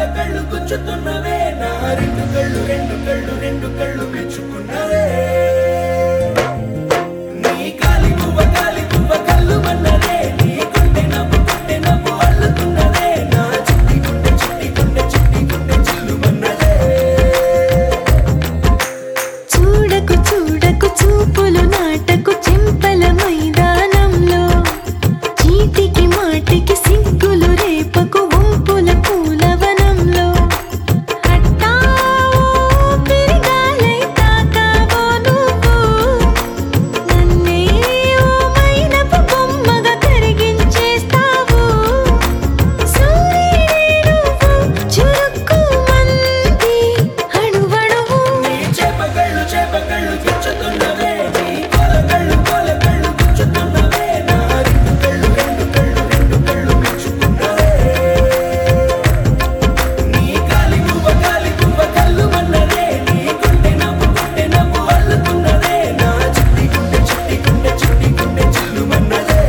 కళ్ళు గుచ్చుతున్నవే నా రెండు కళ్ళు రెండు కళ్ళు రెండు కళ్ళు మెచ్చుకున్నవే నీ కాలి పువ్వ కాలి పువ్వ కళ్ళు మన్నదే నీ గుండె నవ్వు గుండె నవ్వు అల్లుతున్నదే నా చిట్టి గుండె చిట్టి గుండె చిట్టి గుండె చిల్లు మన్నదే చూడకు చూడకు చూపులు నాటకు చెంపల మైదానంలో చీటికి మాటికి సిగ్గులు రేపకు వంపుల పూలవనంలో అట్టావో పెరిగాలై తాకావో నువ్వు నన్నే ఓ మైనపు బొమ్మగా కరిగించేస్తావు సూర్యుడే నువ్వు చురుక్కుమంది అణువణువు నీ చేపకళ్ళు చేపకళ్ళు గుచ్చుతున్నవే నీ కోలకళ్ళు కోలకళ్ళు గుచ్చుతున్నవే నా రెండు కళ్ళు రెండు కళ్ళు రెండు కళ్ళు మెచ్చుకున్నవే నీ కాలి పువ్వ కాలి పువ్వ కళ్ళు మన్నదే నీ గుండె నవ్వు గుండె నవ్వు అల్లుతున్నదే నా చిట్టి గుండె చిట్టి గుండె చిట్టి గుండె చిల్లు మన్నదే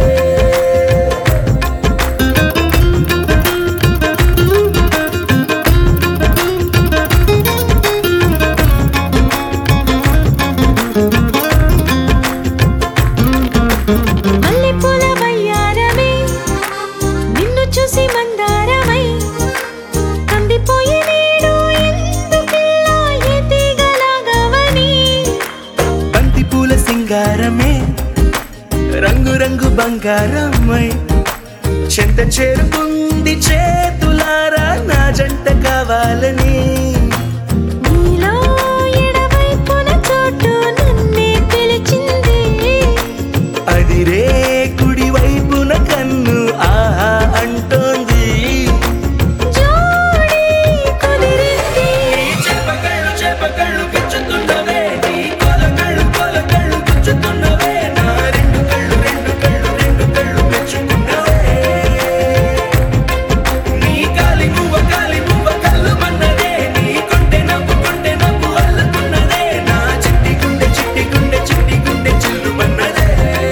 మల్లెపూల వయ్యారమే నిన్ను చూసి మందారమై కందిపోయి నేడు ఎందుకిలా ఎదిగలాగవని బంతి పూల సింగారమే రంగు రంగు బంగారమై చెంత చేరుకుంది చేతులారా నా జంట కావాలని నీలో ఎడవైపున చోటు నన్నే పిలిచింది అదిరే కుడి వైపున కన్ను ఆహా అంటోంది జోడి కుదిరింది చేపకళ్ళు చేపకళ్ళు గుచ్చుతున్నవే నీ కొలకళ్ళు కొలకళ్ళు గుచ్చుతున్నవే నా రెండు కళ్ళు రెండు కళ్ళు రెండు కళ్ళు మెచ్చుకున్నవే నీ కాలి పువ్వ కాలి పువ్వ కళ్ళు మన్నదే నీ గుండె నవ్వు గుండె నవ్వు అల్లుతున్నదే నా చిట్టి గుండె చిట్టి గుండె చిట్టి గుండె చిల్లు మన్నదే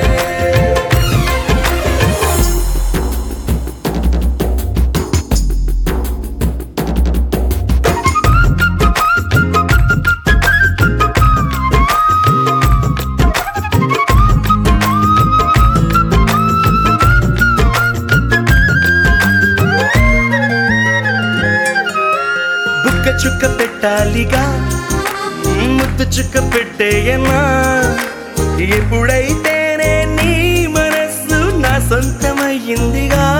బుక్క చుక్క పెట్టాలిగా ముద్దు చుక్క పెట్టేయనా ఎప్పుడైతేనే నీ మనస్సు నా సొంతమయ్యిందిగా